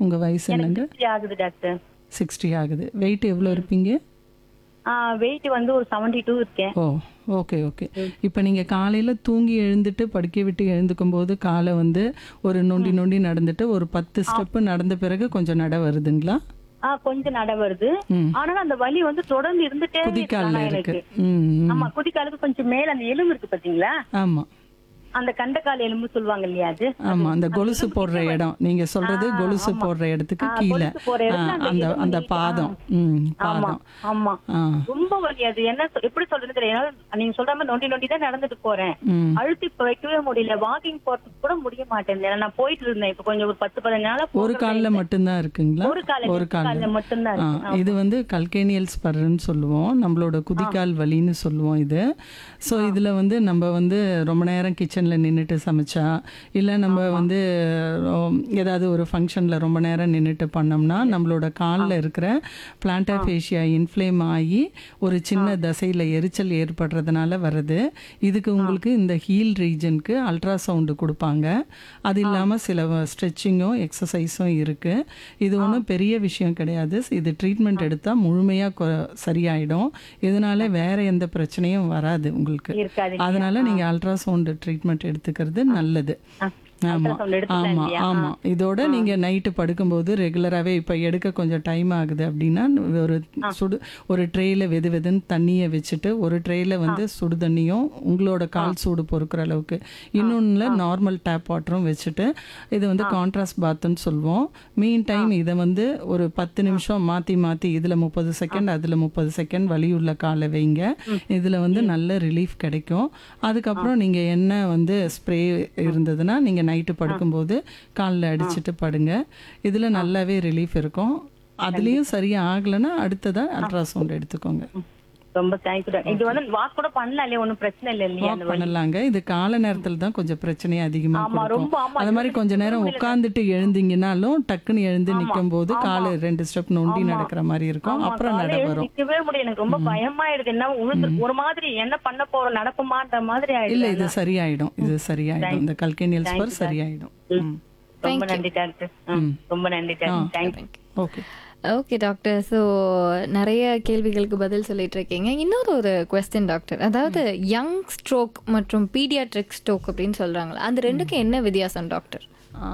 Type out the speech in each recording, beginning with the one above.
உங்க வயசு என்னங்க எனக்கு ஆகுது டாக்டர் சிக்ஸ்டி ஆகுது வெயிட் எவ்வளோ இருப்பீங்க வெயிட் வந்து ஒரு செவன்டி டூ இருக்கேன் ஓ ஓகே ஓகே இப்போ நீங்கள் காலையில் தூங்கி எழுந்துட்டு படுக்கை விட்டு எழுந்துக்கும் போது காலை வந்து ஒரு நொண்டி நொண்டி நடந்துட்டு ஒரு பத்து ஸ்டெப்பு நடந்த பிறகு கொஞ்சம் நட வருதுங்களா ஆ கொஞ்சம் நட வருது ம். ஆனாலும் அந்த வலி வந்து தொடர்ந்து இருந்துட்டே இருக்கு குதிக்காலில் ஆனா இருக்கு எனக்கு ம் ம். ஆமா குதிக்காலுக்கு கொஞ்சம் மேல அந்த எலும்பு இருக்கு பாத்தீங்களா ஆமாம் அந்த கண்டக்கால் எலும்பு சொல்லுவாங்க இல்லையா அது ஆமா அந்த கொலுசு போடுற இடம் நீங்க சொல்றது கொலுசு போடுற இடத்துக்கு ஆ, கீழே கொலுசு போடுற ஆ, இடத்துல அந்த அந்த எலும்பு அந்த நீட்டா- பாதம் ம் ஆமா பாதம் ஆமா ஆ ரொம்ப வலி அது என்ன சொ- எப்படி சொல்றது தெரியல என்னால நீங்க சொல்ற மாதிரி நொண்டி நொண்டி தான் நடந்துட்டு போறேன் ம் அழுத்தி இப்ப வைக்கவே முடியல வாக்கிங் போறதுக்கு கூட முடிய மாட்டேன் நான் போயிட்டு இருந்தேன் இப்ப கொஞ்சம் ஒரு பத்து பதினஞ்சு நாளா ஒரு போகிறதே கால்ல இல்ல. மட்டும்தான் இருக்குங்களா ஒரு கால ஒரு கால கால்ல மட்டும்தான் ஆ, இருக்கு இது வந்து கல்கேனியல் ஸ்பர்ன்னு சொல்லுவோம் நம்மளோட குதிக்கால் வலின்னு சொல்லுவோம் இது ஸோ இதில் வந்து நம்ம வந்து ரொம்ப நேரம் கிச்சனில் நின்றுட்டு சமைச்சா இல்லை நம்ம வந்து ரொ- ஏதாவது ஒரு ஃபங்க்ஷனில் ரொம்ப நேரம் நின்றுட்டு பண்ணோம்னா நம்மளோட காலில் இருக்கிற பிளான்டாஃபேஷியா இன்ஃப்ளேம் ஆகி ஒரு சின்ன தசையில் எரிச்சல் ஏற்படுறதுனால வருது இதுக்கு உங்களுக்கு இந்த ஹீல் ரீஜனுக்கு அல்ட்ராசவுண்டு கொடுப்பாங்க அது இல்லாமல் சில ஸ்ட்ரெச்சிங்கும் எக்ஸசைஸும் இருக்குது இது ஒன்றும் பெரிய விஷயம் கிடையாது இது ட்ரீட்மெண்ட் எடுத்தால் முழுமையாக சரியாயிடும் இதனால வேற எந்த பிரச்சனையும் வராது உங்களுக்கு இருக்காது அதனால நீங்கள் அல்ட்ராசவுண்டு ட்ரீட்மெண்ட் எடுத்துக்கிறது நல்லது ஆமா ultrasound எடுத்துக்கலாம் ஆமா இல்லையா? ஆமா இதோட நீங்க நைட்டு படுக்கும்போது ரெகுலராகவே இப்போ எடுக்க கொஞ்சம் டைம் ஆகுது அப்படின்னா ஒரு சுடு ஒரு ட்ரேயில் வெது வெதுன்னு தண்ணியை வச்சுட்டு ஒரு ட்ரேயில் வந்து சுடு தண்ணியும் உங்களோட கால் சூடு பொறுக்கிற அளவுக்கு இன்னொன்னுல நார்மல் டேப் வாட்டரும் வச்சுட்டு இது வந்து கான்ட்ராஸ்ட் பாத்துன்னு சொல்லுவோம் மீன் டைம் இதை வந்து ஒரு பத்து நிமிஷம் மாற்றி மாற்றி இதில் முப்பது செகண்ட் அதில் முப்பது செகண்ட் வலி உள்ள காலை வைங்க இதில் வந்து நல்ல ரிலீஃப் கிடைக்கும் அதுக்கப்புறம் நீங்கள் என்ன வந்து ஸ்ப்ரே இருந்ததுன்னா நீங்கள் நைட்டு படுக்கும்போது காலில் அடிச்சிட்டு படுங்க இதில் நல்லாவே ரிலீஃப் இருக்கும் அதுலேயும் சரியா ஆகலைன்னா அடுத்ததாக அல்ட்ராசவுண்ட் எடுத்துக்கோங்க ரொம்ப தேங்க்யூ இது வந்து வாக் கூட பண்ணலாம் இல்லையா ஒண்ணும் பிரச்சனை இல்லை இல்லையா வாக் பண்ணலாங்க இது கால நேரத்தில் தான் கொஞ்சம் பிரச்சனையை அதிகமாக ஆமா ரொம்ப கொடுக்கும் ஆமா அது மாதிரி கொஞ்ச நேரம் உட்காந்துட்டு எழுந்தீங்கன்னாலும் டக்குன்னு எழுந்து நிற்கும் போது காலை ரெண்டு ஸ்டெப் நொண்டி நடக்கிற மாதிரி இருக்கும் ஆமா, அப்புறம் காலையில நட எழுந்து வரும் நிக்கவே முடியல எனக்கு ரொம்ப பயமாயிடுது என்ன உழுது ஒரு மாதிரி என்ன பண்ண போறோம் நடக்குமான்ற மாதிரி இல்ல ஆயிடுது இது சரியாயிடும் இது சரியாயிடும் இந்த கல்கேனியல் ஸ்பர் சரியாயிடும் ம். ரொம்ப நன்றி டாக்டர் ரொம்ப நன்றி doctor thank you okay okay doctor so நிறைய கேள்விகளுக்கு பதில் சொல்லிட்டு இருக்கீங்க இன்னொரு ஒரு கொஸ்டின் டாக்டர் அதாவது யங் ஸ்ட்ரோக் மற்றும் பீடியாட்ரிக் ஸ்ட்ரோக் அப்படின்னு சொல்றாங்களா அந்த ரெண்டுக்கும் என்ன வித்தியாசம் டாக்டர்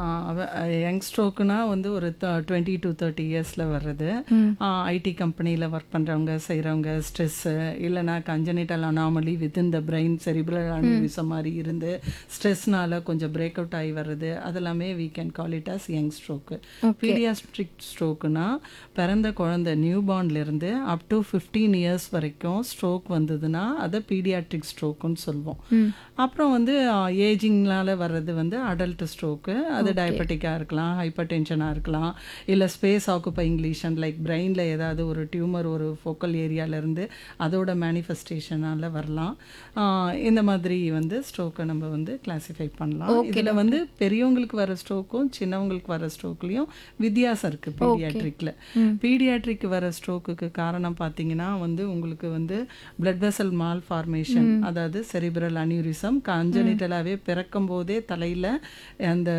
யங் ஸ்ட்ரோக்குனா வந்து ஒரு டுவெண்ட்டி டு தேர்ட்டி இயர்ஸில் வர்றது ஐடி கம்பெனியில் ஒர்க் பண்ணுறவங்க செய்கிறவங்க ஸ்ட்ரெஸ்ஸு இல்லைனா congenital anomaly within the brain cerebral aneurysm மாதிரி இருந்து ஸ்ட்ரெஸ்னால கொஞ்சம் பிரேக் அவுட் ஆகி வர்றது அதெல்லாமே we can call it as young stroke paediatric ஸ்ட்ரோக்குனா பிறந்த குழந்தை நியூ இருந்து அப் டு ஃபிஃப்டீன் இயர்ஸ் வரைக்கும் ஸ்ட்ரோக் வந்ததுன்னா அதை பீடியாட்ரிக் ஸ்ட்ரோக்குன்னு சொல்லுவோம் அப்புறம் வந்து ஏஜிங்னால வர்றது வந்து அடல்ட் ஸ்ட்ரோக்கு அது டயபெட்டிக்காக இருக்கலாம் ஹைப்பர் டென்ஷனாக இருக்கலாம் இல்லை ஸ்பேஸ் ஆக்குப்பைங் லீஷன் லைக் பிரெயினில் ஏதாவது ஒரு டியூமர் ஒரு ஃபோக்கல் ஏரியாவிலேருந்து அதோட மேனிஃபெஸ்டேஷனால் வரலாம் ஆஹ் இந்த மாதிரி வந்து ஸ்ட்ரோக்கை நம்ம வந்து கிளாஸிஃபை பண்ணலாம் இதில் வந்து பெரியவங்களுக்கு வர ஸ்ட்ரோக்கும் சின்னவங்களுக்கு வர ஸ்ட்ரோக்லேயும் வித்தியாசம் இருக்குது பீடியாட்ரிக்கில் பீடியாட்ரிக் வர ஸ்ட்ரோக்குக்கு காரணம் பார்த்தீங்கன்னா வந்து உங்களுக்கு வந்து பிளட் வெசல் மால் ஃபார்மேஷன் அதாவது செரிபிரல் அனியூரிசம் கஞ்சனிட்டலாகவே பிறக்கும் போதே தலையில் அந்த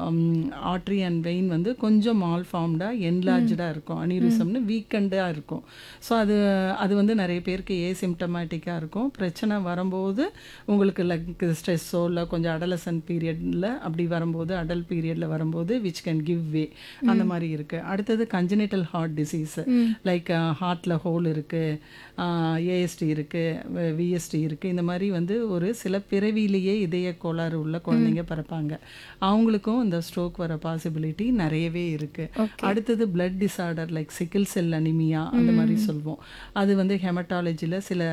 ஆட்ரி அண்ட் வெயின் வந்து கொஞ்சம் மால் ஃபார்ம்டாக என்லார்ஜாக இருக்கும் அனியூரிசம்னு வீக்கெண்டாக இருக்கும் ஸோ அது அது வந்து நிறைய பேருக்கு ஏசிம்டமேட்டிக்காக இருக்கும் பிரச்சனை வரும்போது உங்களுக்கு லைக் ஸ்ட்ரெஸ்ஸோ இல்லை கொஞ்சம் அடலசன் பீரியடில் அப்படி வரும்போது அடல் பீரியடில் வரும்போது விச் கேன் கிவ் வே அந்த மாதிரி இருக்குது அடுத்தது கஞ்சனிட்டல் ஹார்ட் டிசீஸ் லைக் ஹார்ட்டில் ஹோல் இருக்குது ஏஎஸ்டி இருக்குது விஎஸ்டி இருக்குது இந்த மாதிரி வந்து ஒரு சில பிறவியிலேயே இதய கோளாறு உள்ள குழந்தைங்க பிறப்பாங்க அவங்களுக்கும் இந்த ஸ்ட்ரோக் வர பாசிபிலிட்டி நிறையவே இருக்குது அடுத்தது blood disorder like sickle cell anaemia அந்த மாதிரி சொல்லுவோம் அது வந்து ஹெமட்டாலஜியில் சில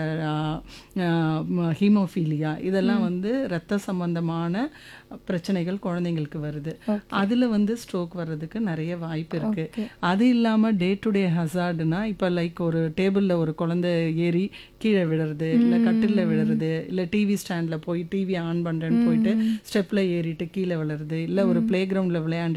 ஹீமோஃபீலியா இதெல்லாம் வந்து ரத்த சம்பந்தமான பிரச்சனைகள் குழந்தைங்களுக்கு வருது அதில் வந்து ஸ்ட்ரோக் வர்றதுக்கு நிறைய வாய்ப்பு இருக்கு அது இல்லாமல் டே டு டே ஹசார்டுனா இப்போ லைக் ஒரு டேபிளில் ஒரு குழந்தை ஏறி கீழே விழுறது இல்லை கட்டிலில் விழுறது இல்லை டிவி ஸ்டாண்டில் போய் டிவி ஆன் பண்ணுறேன்னு போயிட்டு ஸ்டெப்பில் ஏறிட்டு கீழே விழுறது இல்லை ஒரு பிளே கிரவுண்டில் விளையாண்டு